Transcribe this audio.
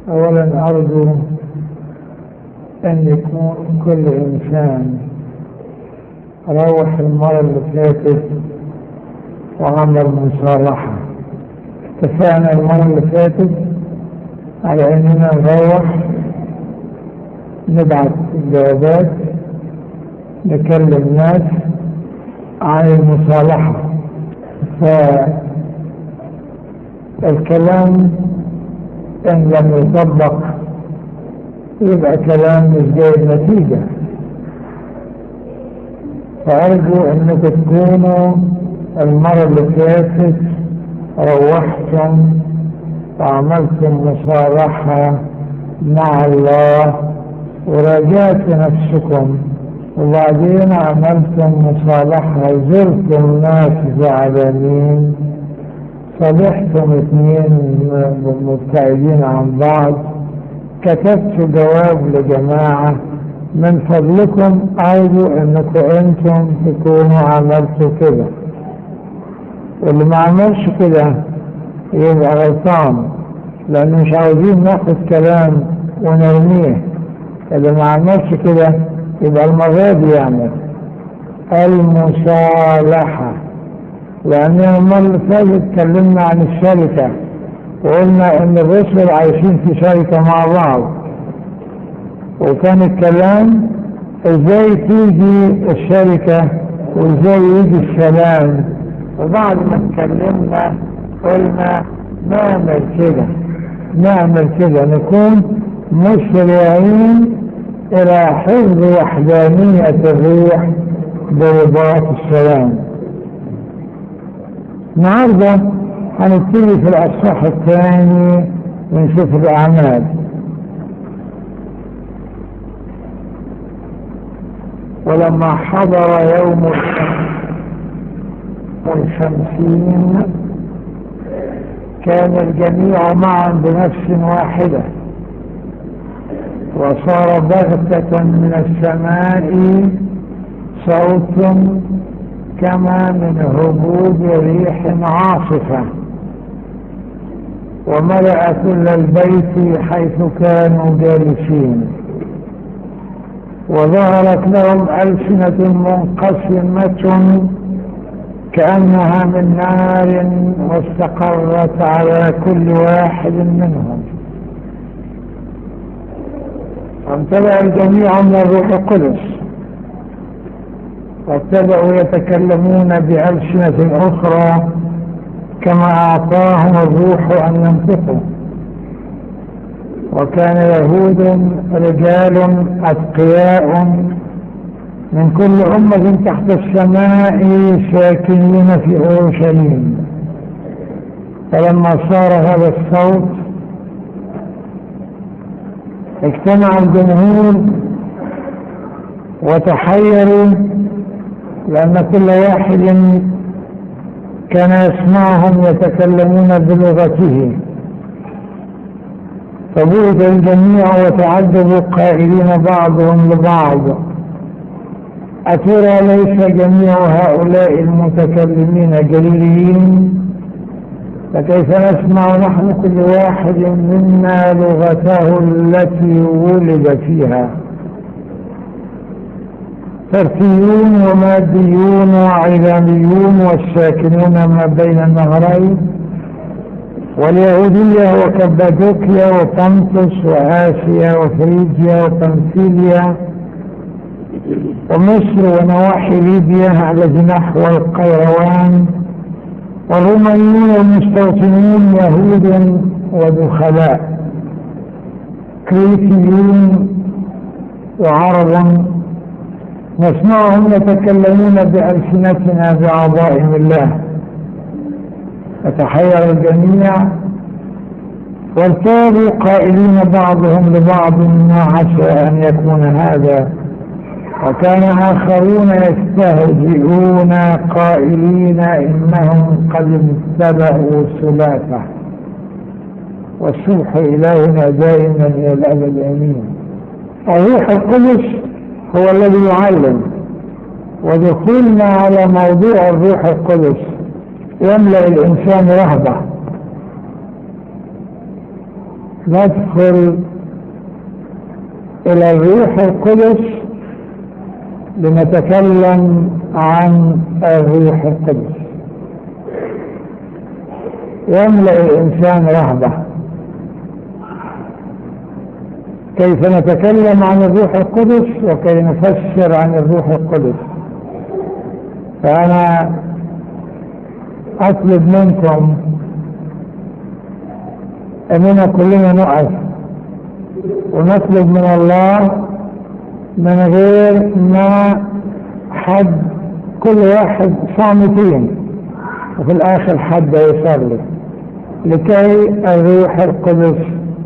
أولا أرجو أن يكون كل إنسان روح المرة اللي فاتت وعمل مصالحة اتفقنا المرة اللي فاتت على أننا نروح نبعث جوابات نكلم ناس عن المصالحة فالكلام إن لم يطبق يبقى كلام مش جايب نتيجة فأرجو أنكم تكونوا المرة اللي فاتت روحتم وعملتم مصالحة مع الله وراجعت نفسكم وبعدين عملتم مصالحة زرتم ناس زعلانين صالحتم اثنين مبتعدين عن بعض كتبت جواب لجماعة من فضلكم أرجو أنكم أنتم تكونوا عملتوا كده واللي ما عملش كده يبقى غلطان لأنه مش عاوزين ناخد كلام ونرميه اللي ما عملش كده يبقى المرة دي يعمل المصالحة لأن المرة اللي فاتت اتكلمنا عن الشركة وقلنا إن الرسل عايشين في شركة مع بعض وكان الكلام ازاي تيجي الشركة وازاي يجي السلام وبعد ما اتكلمنا قلنا نعمل كده نعمل كده نكون مسرعين الى حفظ وحدانية الروح برباط السلام النهارده هنبتدي في الاصحاح الثاني من سفر الاعمال ولما حضر يوم الخمسين كان الجميع معا بنفس واحدة وصار بغتة من السماء صوت كما من هبوب ريح عاصفة وملأ كل البيت حيث كانوا جالسين وظهرت لهم ألسنة منقسمة كأنها من نار واستقرت على كل واحد منهم فامتلأ الجميع من الروح القدس وابتدأوا يتكلمون بألسنة أخرى كما أعطاهم الروح أن ينطقوا وكان يهود رجال أتقياء من كل أمة تحت السماء ساكنين في أورشليم فلما صار هذا الصوت اجتمع الجمهور وتحيروا لأن كل واحد كان يسمعهم يتكلمون بلغته فبعد الجميع وتعجبوا قائلين بعضهم لبعض أترى ليس جميع هؤلاء المتكلمين جليلين فكيف نسمع نحن كل واحد منا لغته التي ولد فيها فرسيون وماديون وعلاميون والساكنون ما بين النهرين واليهودية وكبادوكيا وطنطس وآسيا وفريجيا وبنسيليا ومصر ونواحي ليبيا الذي نحو القيروان والرومانيون والمستوطنون يهود ودخلاء كريتيون وعرب نسمعهم يتكلمون بألسنتنا بعظائم الله فتحير الجميع وارتابوا قائلين بعضهم لبعض ما عسى أن يكون هذا وكان آخرون يستهزئون قائلين إنهم قد اتبعوا سلافة والصبح إلهنا دائما إلى الأبد آمين الروح القدس هو الذي يعلم ودخولنا على موضوع الروح القدس يملأ الإنسان رهبة ندخل إلى الروح القدس لنتكلم عن الروح القدس يملأ الإنسان رهبة كيف نتكلم عن الروح القدس وكي نفسر عن الروح القدس فأنا أطلب منكم أننا كلنا نقف ونطلب من الله من غير ما حد كل واحد صامتين وفي الآخر حد يصلي لكي الروح القدس